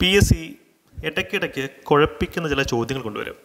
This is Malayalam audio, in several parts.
പി എസ് സി ഇടയ്ക്കിടയ്ക്ക് കുഴപ്പിക്കുന്ന ചില ചോദ്യങ്ങൾ കൊണ്ടുവരും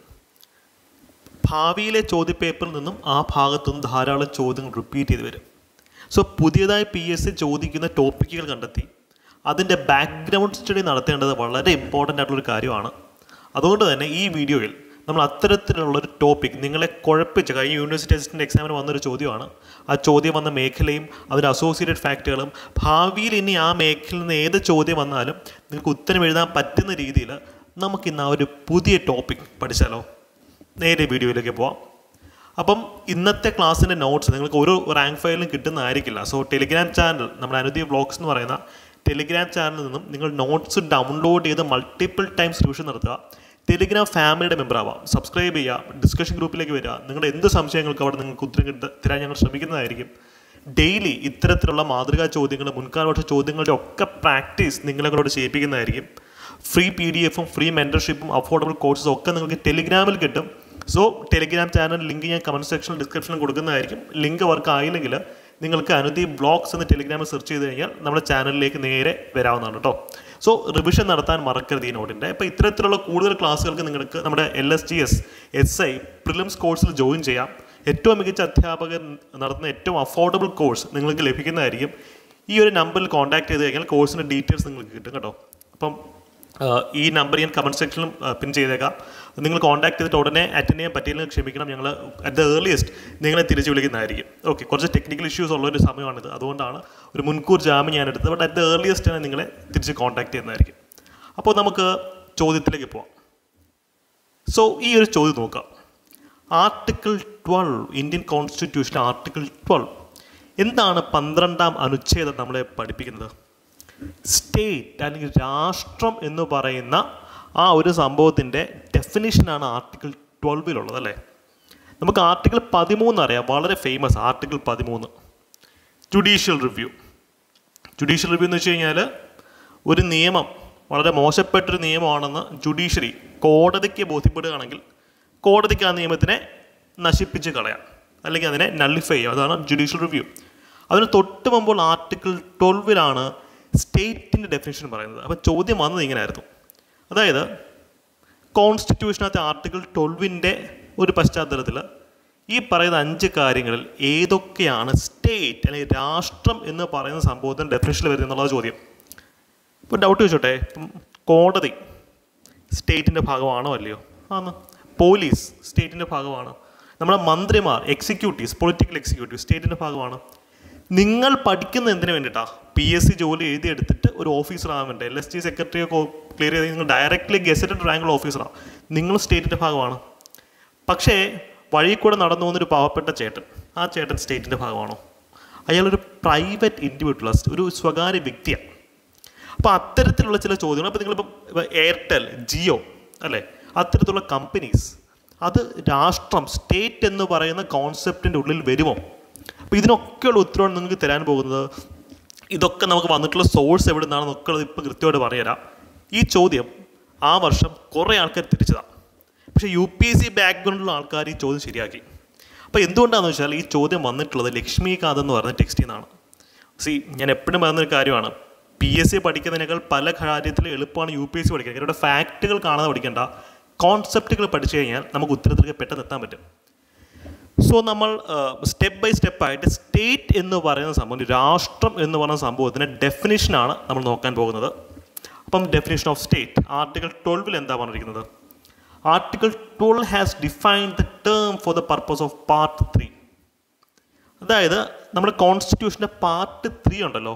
ഭാവിയിലെ ചോദ്യപേപ്പറിൽ നിന്നും ആ ഭാഗത്തുനിന്ന് ധാരാളം ചോദ്യങ്ങൾ റിപ്പീറ്റ് ചെയ്ത് വരും സോ പുതിയതായി പി എസ് സി ചോദിക്കുന്ന ടോപ്പിക്കുകൾ കണ്ടെത്തി അതിൻ്റെ ബാക്ക്ഗ്രൗണ്ട് സ്റ്റഡി നടത്തേണ്ടത് വളരെ ഇമ്പോർട്ടൻ്റ് ആയിട്ടുള്ളൊരു കാര്യമാണ് അതുകൊണ്ട് തന്നെ ഈ വീഡിയോയിൽ നമ്മൾ അത്തരത്തിലുള്ളൊരു ടോപ്പിക് നിങ്ങളെ കുഴപ്പിച്ച കഴിഞ്ഞ യൂണിവേഴ്സിറ്റി അസിസ്റ്റൻ്റ് എക്സാമിന് വന്നൊരു ചോദ്യമാണ് ആ ചോദ്യം വന്ന മേഖലയും അതിൻ്റെ അസോസിയേറ്റഡ് ഫാക്റ്റുകളും ഭാവിയിൽ ഇനി ആ മേഖലയിൽ നിന്ന് ഏത് ചോദ്യം വന്നാലും നിങ്ങൾക്ക് ഉത്തരം എഴുതാൻ പറ്റുന്ന രീതിയിൽ നമുക്കിന്ന് ആ ഒരു പുതിയ ടോപ്പിക് പഠിച്ചാലോ നേരെ വീഡിയോയിലേക്ക് പോവാം അപ്പം ഇന്നത്തെ ക്ലാസ്സിൻ്റെ നോട്ട്സ് നിങ്ങൾക്ക് ഒരു റാങ്ക് ഫയലിലും കിട്ടുന്നതായിരിക്കില്ല സോ ടെലിഗ്രാം ചാനൽ നമ്മുടെ അനുദീപ് വ്ളോഗ്സ് എന്ന് പറയുന്ന ടെലിഗ്രാം ചാനലിൽ നിന്നും നിങ്ങൾ നോട്ട്സ് ഡൗൺലോഡ് ചെയ്ത് മൾട്ടിപ്പിൾ ടൈംസ് റിവിഷൻ നടത്തുക ടെലിഗ്രാം ഫാമിലിയുടെ മെമ്പർ ആവാം സബ്സ്ക്രൈബ് ചെയ്യുക ഡിസ്കഷൻ ഗ്രൂപ്പിലേക്ക് വരിക നിങ്ങളുടെ എന്ത് സംശയങ്ങൾക്ക് അവിടെ നിങ്ങൾക്ക് ഉത്തരം കിട്ട തരാൻ ഞങ്ങൾ ശ്രമിക്കുന്നതായിരിക്കും ഡെയിലി ഇത്തരത്തിലുള്ള മാതൃകാ ചോദ്യങ്ങൾ മുൻകാല വർഷ ചോദ്യങ്ങളുടെ ഒക്കെ പ്രാക്ടീസ് നിങ്ങളെ കൂടെ ചെയ്യിപ്പിക്കുന്നതായിരിക്കും ഫ്രീ പി ഡി എഫും ഫ്രീ മെൻറ്റർഷിപ്പും അഫോർഡബിൾ കോഴ്സസും ഒക്കെ നിങ്ങൾക്ക് ടെലിഗ്രാമിൽ കിട്ടും സോ ടെലിഗ്രാം ചാനൽ ലിങ്ക് ഞാൻ കമൻറ്റ് സെക്ഷനിൽ ഡിസ്ക്രിപ്ഷനിൽ കൊടുക്കുന്നതായിരിക്കും ലിങ്ക് വർക്ക് ആയില്ലെങ്കിൽ നിങ്ങൾക്ക് അനുദീപ് ബ്ലോഗ്സ് എന്ന് ടെലിഗ്രാമിൽ സെർച്ച് ചെയ്ത് കഴിഞ്ഞാൽ നമ്മുടെ ചാനലിലേക്ക് നേരെ വരാവുന്നതാണ് കേട്ടോ സോ റിവിഷൻ നടത്താൻ മറക്കരുത് ഈ നോട്ടിൻ്റെ അപ്പോൾ ഇത്തരത്തിലുള്ള കൂടുതൽ ക്ലാസ്സുകൾക്ക് നിങ്ങൾക്ക് നമ്മുടെ L S G S S I prelims കോഴ്സിൽ ജോയിൻ ചെയ്യാം ഏറ്റവും മികച്ച അധ്യാപകർ നടത്തുന്ന ഏറ്റവും അഫോർഡബിൾ കോഴ്സ് നിങ്ങൾക്ക് ലഭിക്കുന്നതായിരിക്കും ഈ ഒരു നമ്പറിൽ കോൺടാക്ട് ചെയ്ത് കഴിഞ്ഞാൽ കോഴ്സിൻ്റെ ഡീറ്റെയിൽസ് നിങ്ങൾക്ക് കിട്ടും കേട്ടോ അപ്പം ആഹ് ഈ നമ്പർ ഞാൻ കമൻറ്റ് സെക്ഷനിലും പിൻ ചെയ്തേക്കാം നിങ്ങൾ കോൺടാക്ട് ചെയ്തിട്ട് ഉടനെ അറ്റൻഡ് ചെയ്യാൻ പറ്റിയില്ലെങ്കിൽ ക്ഷമിക്കണം ഞങ്ങൾ അറ്റ് ദ ഏർലിയസ്റ്റ് നിങ്ങളെ തിരിച്ച് വിളിക്കുന്നതായിരിക്കും ഓക്കെ കുറച്ച് ടെക്നിക്കൽ ഇഷ്യൂസ് ഉള്ള ഒരു സമയമാണിത് അതുകൊണ്ടാണ് ഒരു മുൻകൂർ ജാമ്യം ഞാൻ എടുത്തത് ബട്ട് അറ്റ് ദ ഏർലിയസ്റ്റ് തന്നെ നിങ്ങളെ തിരിച്ച് കോൺടാക്ട് ചെയ്യുന്നതായിരിക്കും അപ്പോൾ നമുക്ക് ചോദ്യത്തിലേക്ക് പോവാം സോ ഈ ഒരു ചോദ്യം നോക്കാം article twelve Indian constitution article twelve എന്താണ് പന്ത്രണ്ടാം അനുച്ഛേദം നമ്മളെ പഠിപ്പിക്കുന്നത് സ്റ്റേറ്റ് അല്ലെങ്കിൽ രാഷ്ട്രം എന്ന് പറയുന്ന ആ ഒരു സംഭവത്തിൻ്റെ ഡെഫിനിഷനാണ് ആർട്ടിക്കിൾ ട്വൽവിലുള്ളത് അല്ലേ നമുക്ക് ആർട്ടിക്കിൾ പതിമൂന്ന് അറിയാം വളരെ ഫേമസ് ആർട്ടിക്കിൾ പതിമൂന്ന് ജുഡീഷ്യൽ റിവ്യൂ ജുഡീഷ്യൽ റിവ്യൂ എന്ന് വെച്ച് കഴിഞ്ഞാൽ ഒരു നിയമം വളരെ മോശപ്പെട്ടൊരു നിയമമാണെന്ന് ജുഡീഷ്യറി കോടതിക്ക് ബോധ്യപ്പെടുകയാണെങ്കിൽ കോടതിക്ക് ആ നിയമത്തിനെ നശിപ്പിച്ച് കളയാം അല്ലെങ്കിൽ അതിനെ നള്ളിഫൈ ചെയ്യാം അതാണ് ജുഡീഷ്യൽ റിവ്യൂ അതിന് തൊട്ട് മുമ്പോൾ ആർട്ടിക്കിൾ ട്വൽവിലാണ് സ്റ്റേറ്റിൻ്റെ ഡെഫിനേഷൻ പറയുന്നത് അപ്പോൾ ചോദ്യം വന്നത് ഇങ്ങനെയായിരുന്നു അതായത് കോൺസ്റ്റിറ്റ്യൂഷനകത്തെ ആർട്ടിക്കിൾ ട്വൽവിൻ്റെ ഒരു പശ്ചാത്തലത്തിൽ ഈ പറയുന്ന അഞ്ച് കാര്യങ്ങളിൽ ഏതൊക്കെയാണ് സ്റ്റേറ്റ് അല്ലെങ്കിൽ രാഷ്ട്രം എന്ന് പറയുന്ന സംഭവത്തിന് ഡെഫിനേഷനിൽ വരുന്നത് എന്നുള്ള ചോദ്യം ഇപ്പോൾ ഡൗട്ട് ചോദിച്ചോട്ടെ ഇപ്പം കോടതി സ്റ്റേറ്റിൻ്റെ ഭാഗമാണോ അല്ലയോ ആന്ന് പോലീസ് സ്റ്റേറ്റിൻ്റെ ഭാഗമാണ് നമ്മുടെ മന്ത്രിമാർ എക്സിക്യൂട്ടീവ്സ് പൊളിറ്റിക്കൽ എക്സിക്യൂട്ടീവ് സ്റ്റേറ്റിൻ്റെ ഭാഗമാണ് നിങ്ങൾ പഠിക്കുന്ന എന്തിനു വേണ്ടിയിട്ടാണ് പി എസ് സി ജോലി എഴുതിയെടുത്തിട്ട് ഒരു ഓഫീസർ ആകാൻ വേണ്ടി എൽ എസ് ടി സെക്രട്ടറി ഒക്കെ ക്ലിയർ ചെയ്ത് നിങ്ങൾ ഡയറക്റ്റ്ലി ഗസറ്റഡ് റാങ്കുള്ള ഓഫീസറാണ് നിങ്ങൾ സ്റ്റേറ്റിൻ്റെ ഭാഗമാണ് പക്ഷേ വഴി കൂടെ നടന്നു പോകുന്നൊരു പാവപ്പെട്ട ചേട്ടൻ ആ ചേട്ടൻ സ്റ്റേറ്റിൻ്റെ ഭാഗമാണോ അയാളൊരു പ്രൈവറ്റ് ഇൻഡിവിജ്വൽ ഒരു സ്വകാര്യ വ്യക്തിയാണ് അപ്പോൾ അത്തരത്തിലുള്ള ചില ചോദ്യങ്ങൾ അപ്പോൾ നിങ്ങളിപ്പം ഇപ്പം എയർടെൽ ജിയോ അല്ലേ അത്തരത്തിലുള്ള കമ്പനീസ് അത് രാഷ്ട്രം സ്റ്റേറ്റ് എന്ന് പറയുന്ന കോൺസെപ്റ്റിൻ്റെ ഉള്ളിൽ വരുമോ അപ്പോൾ ഇതിനൊക്കെയുള്ള ഉത്തരവാണ് നിങ്ങൾക്ക് തരാൻ പോകുന്നത് ഇതൊക്കെ നമുക്ക് വന്നിട്ടുള്ള സോഴ്സ് എവിടെ നിന്നാണെന്നൊക്കെ ഇപ്പോൾ കൃത്യമായിട്ട് പറഞ്ഞുതരാം ഈ ചോദ്യം ആ വർഷം കുറേ ആൾക്കാർ തിരിച്ചതാണ് പക്ഷേ യു പി എസ് സി ബാക്ക്ഗ്രൗണ്ടിലുള്ള ആൾക്കാർ ഈ ചോദ്യം ശരിയാക്കി അപ്പോൾ എന്തുകൊണ്ടാണെന്ന് വെച്ചാൽ ഈ ചോദ്യം വന്നിട്ടുള്ളത് ലക്ഷ്മികാന്ത് എന്ന് പറഞ്ഞ ടെക്സ്റ്റിൽ നിന്നാണ് സി ഞാൻ എപ്പോഴും പറയുന്നൊരു കാര്യമാണ് പി എസ് സി പഠിക്കുന്നതിനേക്കാൾ പല കാര്യത്തിൽ എളുപ്പമാണ് യു പി എസ് സി പഠിക്കാൻ ഇവിടെ ഫാക്റ്റുകൾ കാണാതെ പഠിക്കേണ്ട കോൺസെപ്റ്റുകൾ പഠിച്ചു കഴിഞ്ഞാൽ നമുക്ക് ഉത്തരത്തിലേക്ക് പെട്ടെന്ന് എത്താൻ പറ്റും സോ നമ്മൾ സ്റ്റെപ്പ് ബൈ സ്റ്റെപ്പായിട്ട് സ്റ്റേറ്റ് എന്ന് പറയുന്ന സംഭവം രാഷ്ട്രം എന്ന് പറയുന്ന സംഭവത്തിൻ്റെ ഡെഫിനിഷനാണ് നമ്മൾ നോക്കാൻ പോകുന്നത് അപ്പം ഡെഫിനിഷൻ ഓഫ് സ്റ്റേറ്റ് ആർട്ടിക്കിൾ ട്വൽവിൽ എന്താ പറഞ്ഞിരിക്കുന്നത് article twelve has defined the term for the purpose of part three അതായത് നമ്മുടെ കോൺസ്റ്റിറ്റ്യൂഷൻ്റെ പാർട്ട് ത്രീ ഉണ്ടല്ലോ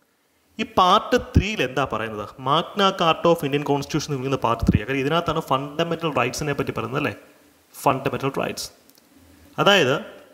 ഈ പാർട്ട് ത്രീയിൽ എന്താ പറയുന്നത് magna carta of Indian constitution എന്ന് വിളിക്കുന്ന പാർട്ട് ത്രീ കാരണം ഇതിനകത്താണ് ഫണ്ടമെൻ്റൽ റൈറ്റ്സിനെ പറ്റി പറയുന്നത് അല്ലേ ഫണ്ടമെൻ്റൽ റൈറ്റ്സ് അതായത്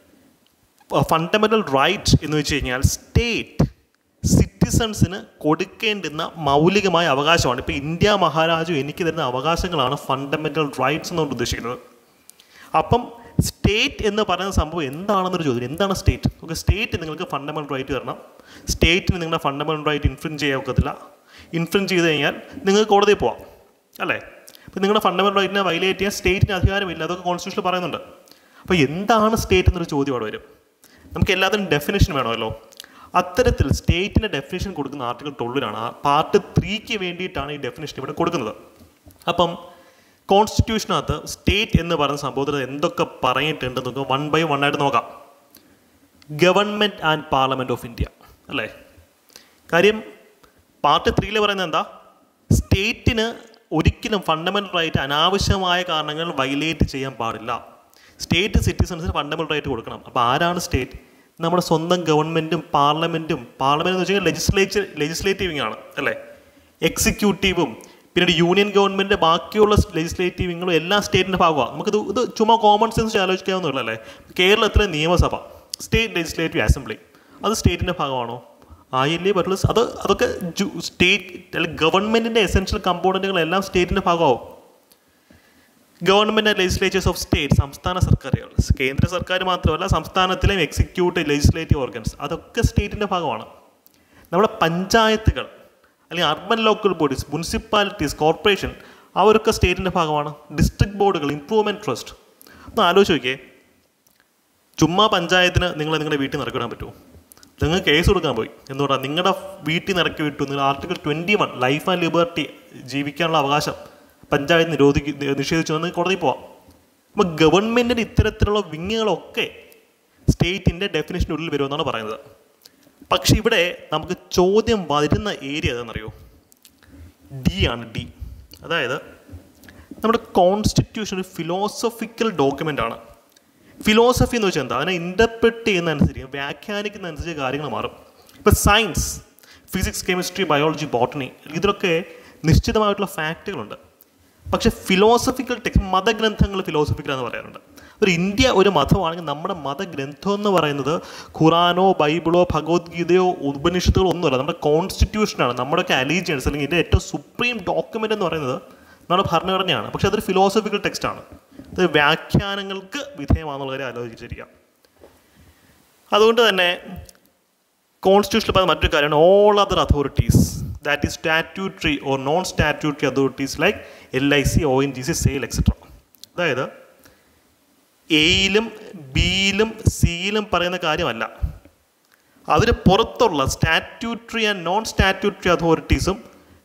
ഫണ്ടമെൻ്റൽ റൈറ്റ് എന്ന് വെച്ച് കഴിഞ്ഞാൽ സ്റ്റേറ്റ് സിറ്റിസൺസിന് കൊടുക്കേണ്ടുന്ന മൗലികമായ അവകാശമാണ് ഇപ്പോൾ ഇന്ത്യ മഹാരാജു എനിക്ക് തരുന്ന അവകാശങ്ങളാണ് ഫണ്ടമെൻ്റൽ റൈറ്റ്സ് എന്നുകൊണ്ട് ഉദ്ദേശിക്കുന്നത് അപ്പം സ്റ്റേറ്റ് എന്ന് പറയുന്ന സംഭവം എന്താണെന്നൊരു ചോദ്യം എന്താണ് സ്റ്റേറ്റ് ഓക്കെ സ്റ്റേറ്റ് നിങ്ങൾക്ക് ഫണ്ടമെൻ്റൽ റൈറ്റ് തരണം സ്റ്റേറ്റിന് നിങ്ങളുടെ ഫണ്ടമെൻ്റൽ റൈറ്റ് ഇൻഫ്ലുവൻസ് ചെയ്യാൻ ഒക്കത്തില്ല ഇൻഫ്ലുവൻസ് ചെയ്ത് കഴിഞ്ഞാൽ നിങ്ങൾക്ക് കോടതിയിൽ പോവാം അല്ലേ അപ്പോൾ നിങ്ങളുടെ ഫണ്ടമെൻ്റൽ റൈറ്റിനെ വയലേറ്റ് ചെയ്യാൻ സ്റ്റേറ്റിന് അധികാരമില്ല അതൊക്കെ കോൺസ്റ്റിറ്റ്യൂഷനിൽ പറയുന്നുണ്ട് അപ്പോൾ എന്താണ് സ്റ്റേറ്റ് എന്നൊരു ചോദ്യം അവിടെ വരും നമുക്ക് എല്ലാത്തിനും ഡെഫിനേഷൻ വേണമല്ലോ അത്തരത്തിൽ സ്റ്റേറ്റിന് ഡെഫിനേഷൻ കൊടുക്കുന്ന ആർട്ടിക്കിൾ ട്വൽവിലാണ് ആ പാർട്ട് ത്രീക്ക് വേണ്ടിയിട്ടാണ് ഈ ഡെഫിനേഷൻ ഇവിടെ കൊടുക്കുന്നത് അപ്പം കോൺസ്റ്റിറ്റ്യൂഷനകത്ത് സ്റ്റേറ്റ് എന്ന് പറയുന്ന സംഭവത്തിൽ എന്തൊക്കെ പറഞ്ഞിട്ടുണ്ട് നമുക്ക് വൺ ബൈ വൺ ആയിട്ട് നോക്കാം government and parliament of India അല്ലേ കാര്യം പാർട്ട് ത്രീയിൽ പറയുന്നത് എന്താ സ്റ്റേറ്റിന് ഒരിക്കലും ഫണ്ടമെൻ്റൽ റൈറ്റ് അനാവശ്യമായ കാരണങ്ങൾ വയലേറ്റ് ചെയ്യാൻ പാടില്ല സ്റ്റേറ്റ് സിറ്റിസൺസിന് ഫണ്ടമെൻ്റൽ റൈറ്റ് കൊടുക്കണം അപ്പോൾ ആരാണ് സ്റ്റേറ്റ് നമ്മുടെ സ്വന്തം ഗവൺമെൻറ്റും പാർലമെൻറ്റും പാർലമെൻറ്റ് എന്ന് വെച്ച് കഴിഞ്ഞാൽ ലെജിസ്ലേച്ചർ ലെജിസ്ലേറ്റീവിങ് ആണ് അല്ലേ എക്സിക്യൂട്ടീവും പിന്നീട് യൂണിയൻ ഗവൺമെൻറ് ബാക്കിയുള്ള ലെജിസ്ലേറ്റീവിങ്ങളും എല്ലാം സ്റ്റേറ്റിൻ്റെ ഭാഗമാണ് നമുക്കിത് ഇത് ചുമ്മാ കോമൺ സെൻസ് ആലോചിക്കാവുന്നതല്ല അല്ലേ കേരളത്തിലെ നിയമസഭ സ്റ്റേറ്റ് ലെജിസ്ലേറ്റീവ് അസംബ്ലി അത് സ്റ്റേറ്റിൻ്റെ ഭാഗമാണോ ആയില്ലേ പറ്റുള്ളൂ അത് അതൊക്കെ സ്റ്റേറ്റ് അല്ലെങ്കിൽ ഗവൺമെൻറ്റിൻ്റെ എസെൻഷ്യൽ കമ്പോണൻറ്റുകളെല്ലാം സ്റ്റേറ്റിൻ്റെ ഭാഗമാവും ഗവൺമെൻറ് ലെജിസ്ലേച്ചേഴ്സ് ഓഫ് സ്റ്റേറ്റ് സംസ്ഥാന സർക്കാരുകൾ കേന്ദ്ര സർക്കാർ മാത്രമല്ല സംസ്ഥാനത്തിലെയും എക്സിക്യൂട്ടീവ് ലെജിസ്ലേറ്റീവ് ഓർഗൻസ് അതൊക്കെ സ്റ്റേറ്റിൻ്റെ ഭാഗമാണ് നമ്മുടെ പഞ്ചായത്തുകൾ അല്ലെങ്കിൽ urban local bodies municipalities corporation അവരൊക്കെ സ്റ്റേറ്റിൻ്റെ ഭാഗമാണ് ഡിസ്ട്രിക്ട് ബോർഡുകൾ ഇംപ്രൂവ്മെൻറ്റ് ട്രസ്റ്റ് ഒന്ന് ആലോചിച്ച് നോക്കിയേ ചുമ്മാ പഞ്ചായത്തിന് നിങ്ങൾ നിങ്ങളുടെ വീട്ടിൽ നിന്ന് ഇറക്കി വിടാൻ പറ്റുമോ നിങ്ങൾ കേസ് കൊടുക്കാൻ പോയി എന്തുകൊണ്ടാണ് നിങ്ങളുടെ വീട്ടിൽ നിന്ന് ഇറക്കി വിട്ടു നിങ്ങൾ article twenty one life and liberty ജീവിക്കാനുള്ള അവകാശം പഞ്ചായത്ത് നിരോധിക്ക് നിഷേധിച്ചു എന്ന് കോടതി പോവാം അപ്പോൾ ഗവൺമെൻറ്റിന് ഇത്തരത്തിലുള്ള വിങ്ങുകളൊക്കെ സ്റ്റേറ്റിൻ്റെ ഡെഫിനേഷനുള്ളിൽ വരുമെന്നാണ് പറയുന്നത് പക്ഷെ ഇവിടെ നമുക്ക് ചോദ്യം വരുന്ന ഏരിയ ഏതെന്നറിയോ ഡി ആണ് ഡി അതായത് നമ്മുടെ കോൺസ്റ്റിറ്റ്യൂഷൻ ഒരു ഫിലോസഫിക്കൽ ഡോക്യുമെൻ്റ് ആണ് ഫിലോസഫി എന്ന് വെച്ചാൽ എന്താ അതിനെ ഇൻ്റർപ്രറ്റ് ചെയ്യുന്ന അനുസരിച്ച് വ്യാഖ്യാനിക്കുന്ന അനുസരിച്ച് കാര്യങ്ങൾ മാറും ഇപ്പോൾ science physics chemistry biology botany ഇതിലൊക്കെ നിശ്ചിതമായിട്ടുള്ള ഫാക്റ്റുകളുണ്ട് പക്ഷെ ഫിലോസഫിക്കൽ ടെക്സ്റ്റ് മതഗ്രന്ഥങ്ങൾ ഫിലോസഫിക്കൽ എന്ന് പറയാറുണ്ട് ഒരു ഇന്ത്യ ഒരു മതമാണെങ്കിൽ നമ്മുടെ മതഗ്രന്ഥം എന്ന് പറയുന്നത് ഖുറാനോ ബൈബിളോ ഭഗവത്ഗീതയോ ഉപനിഷത്തുകളോ ഒന്നുമല്ല നമ്മുടെ കോൺസ്റ്റിറ്റ്യൂഷനാണ് നമ്മുടെയൊക്കെ അലീജിയൻസ് അല്ലെങ്കിൽ ഇതിൻ്റെ ഏറ്റവും സുപ്രീം ഡോക്യുമെൻ്റ് എന്ന് പറയുന്നത് നമ്മുടെ ഭരണഘടനയാണ് പക്ഷേ അതൊരു ഫിലോസഫിക്കൽ ടെക്സ്റ്റാണ് അത് വ്യാഖ്യാനങ്ങൾക്ക് വിധേയമാണെന്നുള്ള കാര്യം ആലോചിച്ചിരിക്കാം അതുകൊണ്ട് തന്നെ കോൺസ്റ്റിറ്റ്യൂഷനിൽ പറയുന്ന മറ്റൊരു കാര്യമാണ് all other authorities that is statutory or non statutory authorities like L I C O N G C SAIL etcetera അതായത് എയിലും ബിയിലും സിയിലും പറയുന്ന കാര്യമല്ല അതിന് പുറത്തുള്ള സ്റ്റാറ്റ്യൂട്ടറി ആൻഡ് നോൺ സ്റ്റാറ്റ്യൂട്ടറി അതോറിറ്റീസും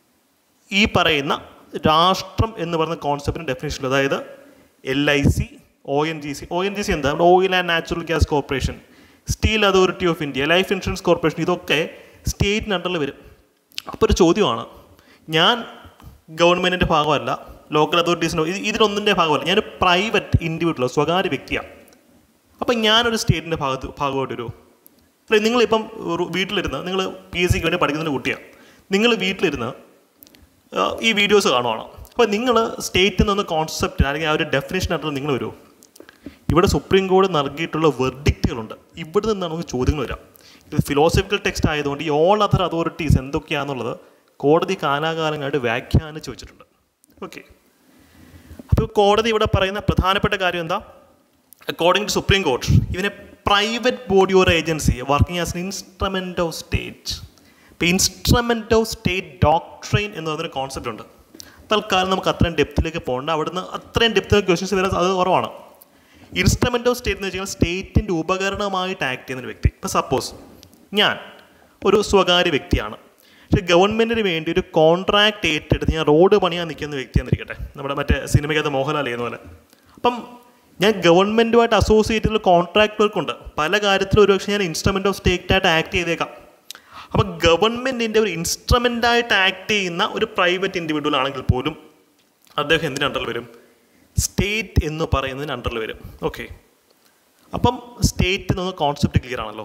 ഈ പറയുന്ന രാഷ്ട്രം എന്ന് പറയുന്ന കോൺസെപ്റ്റിന് ഡെഫിനേഷൻ അതായത് L I C O N G C O N G C എന്താ oil and natural gas corporation steel authority of India life insurance corporation ഇതൊക്കെ സ്റ്റേറ്റിന് അണ്ടറിൽ വരും അപ്പോൾ ഒരു ചോദ്യമാണ് ഞാൻ ഗവൺമെൻറ്റിൻ്റെ ഭാഗമല്ല ലോക്കൽ അതോറിറ്റീസിനോ ഇത് ഇതിലൊന്നിൻ്റെ ഭാഗമല്ല ഞാനൊരു പ്രൈവറ്റ് ഇൻഡിവിജ്വലോ സ്വകാര്യ വ്യക്തിയാണ് അപ്പം ഞാനൊരു സ്റ്റേറ്റിൻ്റെ ഭാഗത്ത് ഭാഗമായിട്ട് വരുമോ അല്ലെ നിങ്ങളിപ്പം ഒരു വീട്ടിലിരുന്ന് നിങ്ങൾ പി എസ് സിക്ക് വേണ്ടി പഠിക്കുന്ന കുട്ടിയാണ് നിങ്ങൾ വീട്ടിലിരുന്ന് ആ, ഈ വീഡിയോസ് കാണുവാണ് അപ്പോൾ നിങ്ങൾ സ്റ്റേറ്റിൽ നിന്ന് കോൺസെപ്റ്റ് അല്ലെങ്കിൽ ആ ഒരു ഡെഫിനേഷൻ ആയിട്ടുള്ള നിങ്ങൾ വരുമോ ഇവിടെ സുപ്രീം കോടതി നൽകിയിട്ടുള്ള വെർഡിക്റ്റുകളുണ്ട് ഇവിടെ നിന്നാണ് നമുക്ക് ചോദ്യങ്ങൾ വരാം ഇത് ഫിലോസഫിക്കൽ ടെക്സ്റ്റ് ആയതുകൊണ്ട് ഈ ഓൾ അതർ അതോറിറ്റീസ് എന്തൊക്കെയാണെന്നുള്ളത് കോടതി കാലാകാലങ്ങളായിട്ട് വ്യാഖ്യാനിച്ച് വെച്ചിട്ടുണ്ട് ഓക്കെ അപ്പോൾ കോടതി ഇവിടെ പറയുന്ന പ്രധാനപ്പെട്ട കാര്യം എന്താ അക്കോർഡിംഗ് ടു സുപ്രീം കോർട്ട് ഇവനെ private body or agency working as an instrument of state ഇപ്പോൾ ഇൻസ്ട്രുമെൻ്റ് ഓഫ് സ്റ്റേറ്റ് ഡോക്ട്രെയിൻ എന്ന് പറയുന്നൊരു കോൺസെപ്റ്റ് ഉണ്ട് തൽക്കാലം നമുക്ക് അത്രയും ഡെപ്തിലേക്ക് പോകണ്ട അവിടുന്ന് അത്രയും ഡെപ്തിലേക്ക് ക്വസ്റ്റ്യൻസ് വരാൻ അത് കുറവാണ് ഇൻസ്ട്രുമെൻ്റ് ഓഫ് സ്റ്റേറ്റ് എന്ന് വെച്ച് കഴിഞ്ഞാൽ സ്റ്റേറ്റിൻ്റെ ഉപകരണമായിട്ട് ആക്ട് ചെയ്യുന്ന ഒരു വ്യക്തി ഇപ്പോൾ സപ്പോസ് ഞാൻ ഒരു സ്വകാര്യ വ്യക്തിയാണ് പക്ഷേ ഗവൺമെൻറ്റിന് വേണ്ടി ഒരു കോൺട്രാക്ട് ഏറ്റെടുത്ത് ഞാൻ റോഡ് പണിയാൻ നിൽക്കുന്ന വ്യക്തിയെന്നിരിക്കട്ടെ നമ്മുടെ മറ്റേ സിനിമയ്ക്കകത്ത് മോഹൻലാൽ ചെയ്യുന്ന പോലെ അപ്പം ഞാൻ ഗവൺമെൻറ്റുമായിട്ട് അസോസിയേറ്റ് ചെയ്തുള്ള കോൺട്രാക്ട് വർക്ക് ഉണ്ട് പല കാര്യത്തിലും ഒരുപക്ഷെ ഞാൻ ഇൻസ്ട്രുമെൻ്റ് ഓഫ് സ്റ്റേറ്റ് ആയിട്ട് ആക്ട് ചെയ്തേക്കാം അപ്പം ഗവൺമെൻറ്റിൻ്റെ ഒരു ഇൻസ്ട്രുമെൻ്റായിട്ട് ആക്ട് ചെയ്യുന്ന ഒരു പ്രൈവറ്റ് ഇൻഡിവിജ്വൽ ആണെങ്കിൽ പോലും അദ്ദേഹം എന്തിന് അണ്ടറിൽ വരും സ്റ്റേറ്റ് എന്ന് പറയുന്നതിന് അണ്ടറിൽ വരും ഓക്കെ അപ്പം സ്റ്റേറ്റ് എന്ന കോൺസെപ്റ്റ് ക്ലിയർ ആണല്ലോ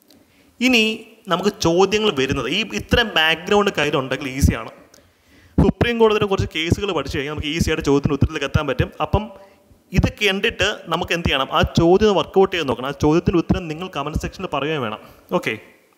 ഇനി നമുക്ക് ചോദ്യങ്ങൾ വരുന്നത് ഈ ഇത്രയും ബാക്ക്ഗ്രൗണ്ട് കയ്യിലുണ്ടെങ്കിൽ ഈസിയാണ് സുപ്രീം കോടതിയുടെ കുറച്ച് കേസുകൾ പഠിച്ചു കഴിഞ്ഞാൽ നമുക്ക് ഈസി ആയിട്ട് ചോദ്യത്തിന് ഉത്തരത്തിലേക്ക് എത്താൻ പറ്റും അപ്പം ഇത് കണ്ടിട്ട് നമുക്ക് എന്ത് ചെയ്യണം ആ ചോദ്യം വർക്കൗട്ട് ചെയ്ത് നോക്കണം ആ ചോദ്യത്തിൻ്റെ ഉത്തരം നിങ്ങൾ കമൻറ്റ് സെക്ഷനിൽ പറയുകയും വേണം ഓക്കെ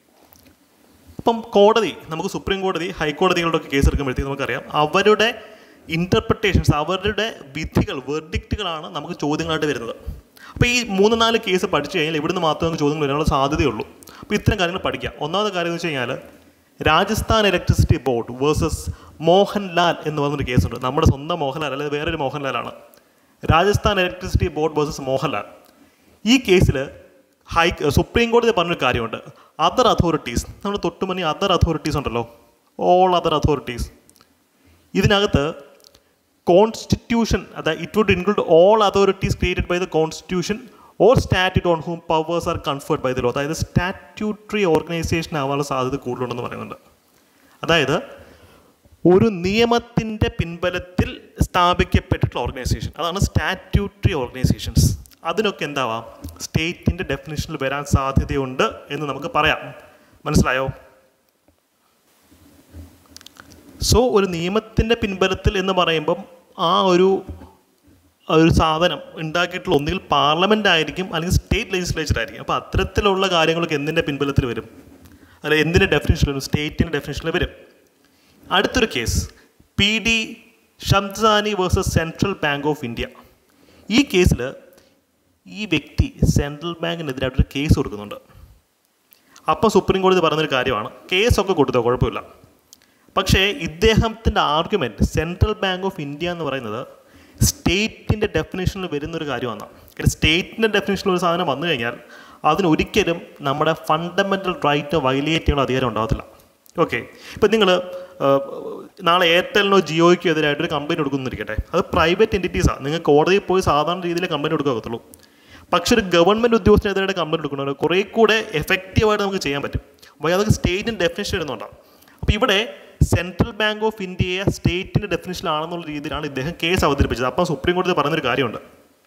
അപ്പം കോടതി നമുക്ക് സുപ്രീം കോടതി ഹൈക്കോടതികളുടെ ഒക്കെ കേസ് എടുക്കുമ്പോഴത്തേക്ക് നമുക്കറിയാം അവരുടെ ഇൻ്റർപ്രിട്ടേഷൻസ് അവരുടെ വിധികൾ വെർഡിക്റ്റുകളാണ് നമുക്ക് ചോദ്യങ്ങളായിട്ട് വരുന്നത് അപ്പോൾ ഈ മൂന്ന് നാല് കേസ് പഠിച്ചു കഴിഞ്ഞാൽ ഇവിടുന്ന് മാത്രമേ നമുക്ക് ചോദ്യങ്ങൾ വരാനുള്ള സാധ്യതയുള്ളൂ അപ്പോൾ ഇത്തരം കാര്യങ്ങൾ പഠിക്കാം ഒന്നാമത്തെ കാര്യം എന്ന് വെച്ച് കഴിഞ്ഞാൽ Rajasthan electricity board versus Mohanlal എന്ന് പറഞ്ഞൊരു കേസുണ്ട് നമ്മുടെ സ്വന്തം മോഹൻലാൽ അല്ലെങ്കിൽ വേറൊരു മോഹൻലാലാണ് Rajasthan electricity board versus Mohanlal ഈ കേസിൽ ഹൈ സുപ്രീം കോടതി പറഞ്ഞൊരു കാര്യമുണ്ട് അതർ അതോറിറ്റീസ് നമ്മൾ തൊട്ടുമണി അതർ അതോറിറ്റീസ് ഉണ്ടല്ലോ ഓൾ അതർ അതോറിറ്റീസ് ഇതിനകത്ത് കോൺസ്റ്റിറ്റ്യൂഷൻ അതായത് it would include all authorities created by the constitution or statute on whom powers are conferred by the law അതായത് സ്റ്റാറ്റ്യൂട്ടറി ഓർഗനൈസേഷൻ ആവാനുള്ള സാധ്യത കൂടുതലുണ്ടെന്ന് പറയുന്നുണ്ട് അതായത് ഒരു നിയമത്തിൻ്റെ പിൻബലത്തിൽ സ്ഥാപിക്കപ്പെട്ടിട്ടുള്ള ഓർഗനൈസേഷൻ അതാണ് സ്റ്റാറ്റ്യൂട്ടറി ഓർഗനൈസേഷൻസ് അതിനൊക്കെ എന്താവാം സ്റ്റേറ്റിൻ്റെ ഡെഫിനേഷനിൽ വരാൻ സാധ്യതയുണ്ട് എന്ന് നമുക്ക് പറയാം മനസ്സിലായോ സോ ഒരു നിയമത്തിൻ്റെ പിൻബലത്തിൽ എന്ന് പറയുമ്പം ആ ഒരു ആ ഒരു സാധനം ഉണ്ടാക്കിയിട്ടുള്ള ഒന്നുകിൽ പാർലമെൻ്റ് ആയിരിക്കും അല്ലെങ്കിൽ സ്റ്റേറ്റ് ലെജിസ്ലേച്ചർ ആയിരിക്കും അപ്പോൾ അത്തരത്തിലുള്ള കാര്യങ്ങളൊക്കെ എന്തിൻ്റെ പിൻബലത്തിൽ വരും അല്ല എന്തിൻ്റെ ഡെഫിനേഷനിൽ വരും സ്റ്റേറ്റിൻ്റെ ഡെഫിനേഷനിൽ വരും അടുത്തൊരു case P D Shamsani versus central bank of India ഈ കേസിൽ ഈ വ്യക്തി സെൻട്രൽ ബാങ്കിനെതിരായിട്ടൊരു കേസ് കൊടുക്കുന്നുണ്ട് അപ്പോൾ സുപ്രീം കോടതി പറഞ്ഞൊരു കാര്യമാണ് കേസൊക്കെ കൊടുത്തോ കുഴപ്പമില്ല പക്ഷേ ഇദ്ദേഹത്തിൻ്റെ argument central bank of India എന്ന് പറയുന്നത് സ്റ്റേറ്റിൻ്റെ ഡെഫിനേഷനിൽ വരുന്നൊരു കാര്യമാണ് കാര്യം സ്റ്റേറ്റിൻ്റെ ഡെഫിനേഷനിൽ ഒരു സാധനം വന്നു കഴിഞ്ഞാൽ അതിനൊരിക്കലും നമ്മുടെ ഫണ്ടമെൻ്റൽ റൈറ്റ് വയലേറ്റ് ചെയ്യാനുള്ള അധികാരം ഉണ്ടാകത്തില്ല ഓക്കെ ഇപ്പം നിങ്ങൾ നാളെ എയർടെലിനോ ജിയോയ്ക്കോ എതിരായിട്ടൊരു കംപ്ലയിൻറ്റ് കൊടുക്കുന്നിരിക്കട്ടെ അത് പ്രൈവറ്റ് എൻറ്റിറ്റീസാണ് നിങ്ങൾ കോടതിയിൽ പോയി സാധാരണ രീതിയിൽ കംപ്ലയിൻറ്റ് കൊടുക്കാകത്തുള്ളൂ പക്ഷെ ഒരു ഗവൺമെൻറ് ഉദ്യോഗസ്ഥനെതിരായിട്ട് കംപ്ലയിൻറ്റ് കൊടുക്കുന്നത് കുറേ കൂടെ എഫക്റ്റീവായിട്ട് നമുക്ക് ചെയ്യാൻ പറ്റും അപ്പോൾ അതൊക്കെ സ്റ്റേറ്റിൻ്റെ ഡെഫിനേഷൻ വരുന്നുണ്ടാവും അപ്പോൾ ഇവിടെ സെൻട്രൽ ബാങ്ക് ഓഫ് ഇന്ത്യയെ സ്റ്റേറ്റിൻ്റെ ഡെഫിനേഷനിലാണെന്നുള്ള രീതിയിലാണ് ഇദ്ദേഹം കേസ് അവതരിപ്പിച്ചത് അപ്പം സുപ്രീം കോടതി പറഞ്ഞൊരു കാര്യമുണ്ട്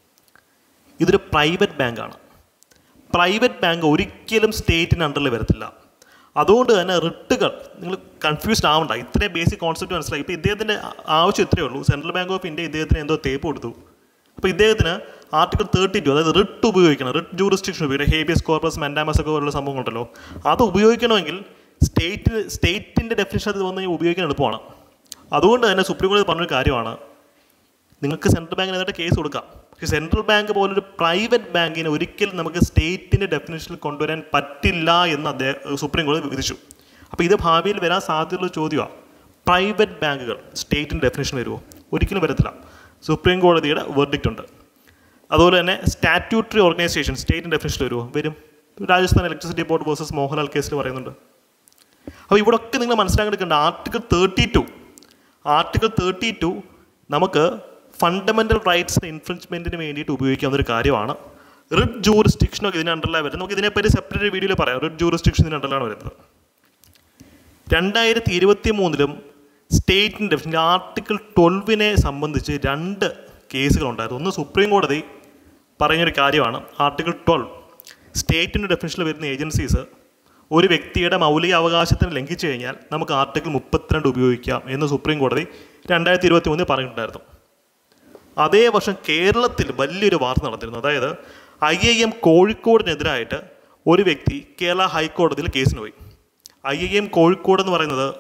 ഇതൊരു പ്രൈവറ്റ് ബാങ്കാണ് പ്രൈവറ്റ് ബാങ്ക് ഒരിക്കലും സ്റ്റേറ്റിന് അണ്ടറിൽ വരത്തില്ല അതുകൊണ്ട് തന്നെ റിട്ടുകൾ നിങ്ങൾ കൺഫ്യൂസ്ഡ് ആവണ്ട ഇത്രയും ബേസിക് കോൺസെപ്റ്റ് മനസ്സിലായി ഇപ്പോൾ ഇദ്ദേഹത്തിൻ്റെ ആവശ്യം ഇത്രയേ ഉള്ളൂ സെൻട്രൽ ബാങ്ക് ഓഫ് ഇന്ത്യ ഇദ്ദേഹത്തിന് എന്തോ തേപ്പ് കൊടുത്തു അപ്പോൾ ഇദ്ദേഹത്തിന് ആർട്ടിക്കിൾ തേർട്ടി ടു അതായത് റിട്ട് ഉപയോഗിക്കണം റിട്ട് ജൂറിസ്റ്റിക്ഷൻ ഉപയോഗിക്കണം ഹേബിയസ് കോർപ്പസ് മെൻഡാമസ് ഒക്കെ പോലുള്ള സംഭവങ്ങളുണ്ടല്ലോ അത് ഉപയോഗിക്കണമെങ്കിൽ സ്റ്റേറ്റ് സ്റ്റേറ്റിൻ്റെ ഡെഫിനേഷൻ അത് വന്ന് ഉപയോഗിക്കാൻ എളുപ്പമാണ് അതുകൊണ്ട് തന്നെ സുപ്രീം കോടതി പറഞ്ഞൊരു കാര്യമാണ് നിങ്ങൾക്ക് സെൻട്രൽ ബാങ്കിനെതിരെ കേസ് കൊടുക്കാം പക്ഷേ സെൻട്രൽ ബാങ്ക് പോലൊരു പ്രൈവറ്റ് ബാങ്കിനെ ഒരിക്കലും നമുക്ക് സ്റ്റേറ്റിൻ്റെ ഡെഫിനേഷനിൽ കൊണ്ടുവരാൻ പറ്റില്ല എന്ന് അദ്ദേഹം സുപ്രീം കോടതി വിധിച്ചു അപ്പോൾ ഇത് ഭാവിയിൽ വരാൻ സാധ്യതയുള്ള ചോദ്യമാണ് പ്രൈവറ്റ് ബാങ്കുകൾ സ്റ്റേറ്റിൻ്റെ ഡെഫിനേഷൻ വരുമോ ഒരിക്കലും വരത്തില്ല സുപ്രീം കോടതിയുടെ വെർഡിക്റ്റ് ഉണ്ട് അതുപോലെ തന്നെ സ്റ്റാറ്റ്യൂട്ടറി ഓർഗനൈസേഷൻ സ്റ്റേറ്റിൻ്റെ ഡെഫിനേഷൻ വരുമോ വരും Rajasthan electricity board versus Mohanlal കേസിൽ പറയുന്നുണ്ട് അപ്പോൾ ഇവിടെ ഒക്കെ നിങ്ങൾ മനസ്സിലാക്കി എടുക്കേണ്ട article thirty two article thirty two നമുക്ക് ഫണ്ടമെൻ്റൽ റൈറ്റ്സ് ഇൻഫ്രിഞ്ച്മെൻറ്റിന് വേണ്ടിയിട്ട് ഉപയോഗിക്കാവുന്ന ഒരു കാര്യമാണ് റിഡ് ജൂറിസ്ഡിക്ഷനൊക്കെ ഇതിന് അണ്ടറിലാണ് വരുന്നത് നമുക്ക് ഇതിനെപ്പറ്റി സെപ്പറേറ്റ് വീഡിയോയിൽ പറയാം റിഡ് ജൂറിസ്ഡിക്ഷൻ ഇതിന് അണ്ടറിലാണ് വരുന്നത് രണ്ടായിരത്തി ഇരുപത്തി മൂന്നിലും സ്റ്റേറ്റിൻ്റെ ഡെഫിനിഷൻ ആർട്ടിക്കിൾ ട്വൽവിനെ സംബന്ധിച്ച് രണ്ട് കേസുകളുണ്ടായിരുന്നു ഒന്ന് സുപ്രീം കോടതി പറഞ്ഞൊരു കാര്യമാണ് ആർട്ടിക്കിൾ ട്വൽവ് സ്റ്റേറ്റിൻ്റെ ഡെഫിനിഷനിൽ വരുന്ന ഏജൻസീസ് ഒരു വ്യക്തിയുടെ മൗലിക അവകാശത്തിന് ലംഘിച്ചു കഴിഞ്ഞാൽ നമുക്ക് ആർട്ടിക്കിൾ മുപ്പത്തിരണ്ട് ഉപയോഗിക്കാം എന്ന് സുപ്രീം കോടതി രണ്ടായിരത്തി ഇരുപത്തി മൂന്നിൽ പറഞ്ഞിട്ടുണ്ടായിരുന്നു അതേ വർഷം കേരളത്തിൽ വലിയൊരു വാർത്ത നടന്നിരുന്നു അതായത് ഐ ഐ എം കോഴിക്കോടിനെതിരായിട്ട് ഒരു വ്യക്തി കേരള ഹൈക്കോടതിയിൽ കേസിന് പോയി ഐ ഐ എം കോഴിക്കോട് എന്ന് പറയുന്നത്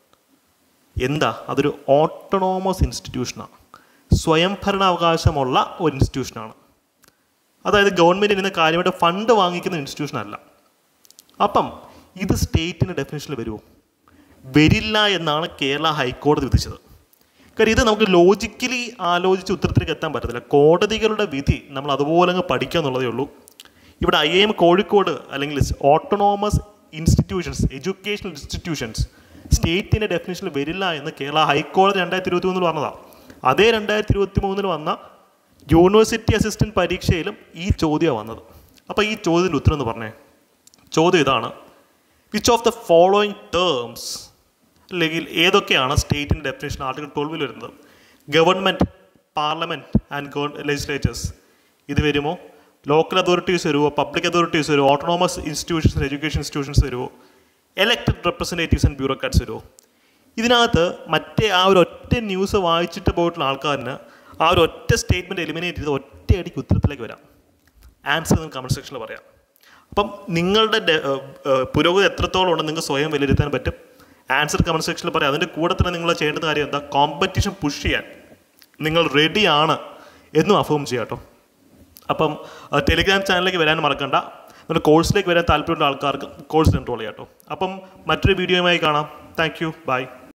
എന്താ അതൊരു ഓട്ടോണോമസ് ഇൻസ്റ്റിറ്റ്യൂഷനാണ് സ്വയംഭരണാവകാശമുള്ള ഒരു ഇൻസ്റ്റിറ്റ്യൂഷനാണ് അതായത് ഗവൺമെൻറ് ഇരുന്ന് കാര്യമായിട്ട് ഫണ്ട് വാങ്ങിക്കുന്ന ഇൻസ്റ്റിറ്റ്യൂഷൻ അല്ല അപ്പം ഇത് സ്റ്റേറ്റിൻ്റെ ഡെഫിനേഷനിൽ വരുമോ വരില്ല എന്നാണ് കേരള ഹൈക്കോടതി വിധിച്ചത് കാര്യം ഇത് നമുക്ക് ലോജിക്കലി ആലോചിച്ച് ഉത്തരത്തിലേക്ക് എത്താൻ പറ്റത്തില്ല കോടതികളുടെ വിധി നമ്മൾ അതുപോലെ അങ്ങ് പഠിക്കുക എന്നുള്ളതേ ഉള്ളൂ ഇവിടെ ഐ എം കോഴിക്കോട് അല്ലെങ്കിൽ ഓട്ടോണോമസ് ഇൻസ്റ്റിറ്റ്യൂഷൻസ് എഡ്യൂക്കേഷണൽ ഇൻസ്റ്റിറ്റ്യൂഷൻസ് സ്റ്റേറ്റിൻ്റെ ഡെഫിനേഷനിൽ വരില്ല എന്ന് കേരള ഹൈക്കോടതി രണ്ടായിരത്തി ഇരുപത്തി മൂന്നിൽ പറഞ്ഞതാണ് അതേ രണ്ടായിരത്തി ഇരുപത്തി മൂന്നിൽ വന്ന യൂണിവേഴ്സിറ്റി അസിസ്റ്റൻറ്റ് പരീക്ഷയിലും ഈ ചോദ്യമാണ് വന്നത് അപ്പോൾ ഈ ചോദ്യത്തിൻ്റെ ഉത്തരം എന്ന് പറഞ്ഞേ ചോദ്യം ഇതാണ് which of the following terms അല്ലെങ്കിൽ ഏതൊക്കെയാണ് സ്റ്റേറ്റിൻ്റെ ഡെഫിനേഷൻ ആർട്ടിക്കിൾ ട്വൽവിൽ വരുന്നത് ഗവൺമെൻറ് പാർലമെൻറ്റ് ആൻഡ് ലെജിസ്ലേറ്റേഴ്സ് ഇത് വരുമോ ലോക്കൽ അതോറിറ്റീസ് വരുമോ പബ്ലിക് അതോറിറ്റീസ് വരുമോ ഓട്ടോണോമസ് ഇൻസ്റ്റിറ്റ്യൂഷൻസ് എഡ്യൂക്കേഷൻ ഇൻസ്റ്റിറ്റ്യൂഷൻസ് വരുമോ എലക്റ്റഡ് റെപ്രസെൻറ്റേറ്റീവ്സ് ആൻഡ് ബ്യൂറോക്രാറ്റ്സ് വരുമോ ഇതിനകത്ത് മറ്റേ ആ ഒരു ഒറ്റ ന്യൂസ് വായിച്ചിട്ട് പോയിട്ടുള്ള ആൾക്കാരിന് ആ ഒരു ഒറ്റ സ്റ്റേറ്റ്മെൻറ്റ് എലിമിനേറ്റ് ചെയ്ത് ഒറ്റയടിക്ക് ഉത്തരത്തിലേക്ക് വരാം ആൻസർ നിങ്ങൾക്ക് കമൻറ്റ് സെക്ഷനിൽ പറയാം അപ്പം നിങ്ങളുടെ ഡെ- ഏഹ് ഏഹ് പുരോഗതി എത്രത്തോളം ഉണ്ടെന്ന് നിങ്ങൾക്ക് സ്വയം വിലയിരുത്താൻ പറ്റും ആൻസർ കമൻറ്റ് സെക്ഷനിൽ പറയാം അതിൻ്റെ കൂടെ തന്നെ നിങ്ങൾ ചെയ്യേണ്ട കാര്യം എന്താ കോമ്പറ്റീഷൻ പുഷ് ചെയ്യാൻ നിങ്ങൾ റെഡിയാണ് എന്നും അഫോം ചെയ്യാം കേട്ടോ അപ്പം അഹ് ടെലിഗ്രാം ചാനലിലേക്ക് വരാൻ മറക്കണ്ട നമ്മുടെ കോഴ്സിലേക്ക് വരാൻ താല്പര്യമുള്ള ആൾക്കാർക്ക് കോഴ്സ് എൻറോൾ ചെയ്യാം കേട്ടോ അപ്പം മറ്റൊരു വീഡിയോയുമായി കാണാം താങ്ക് യു ബൈ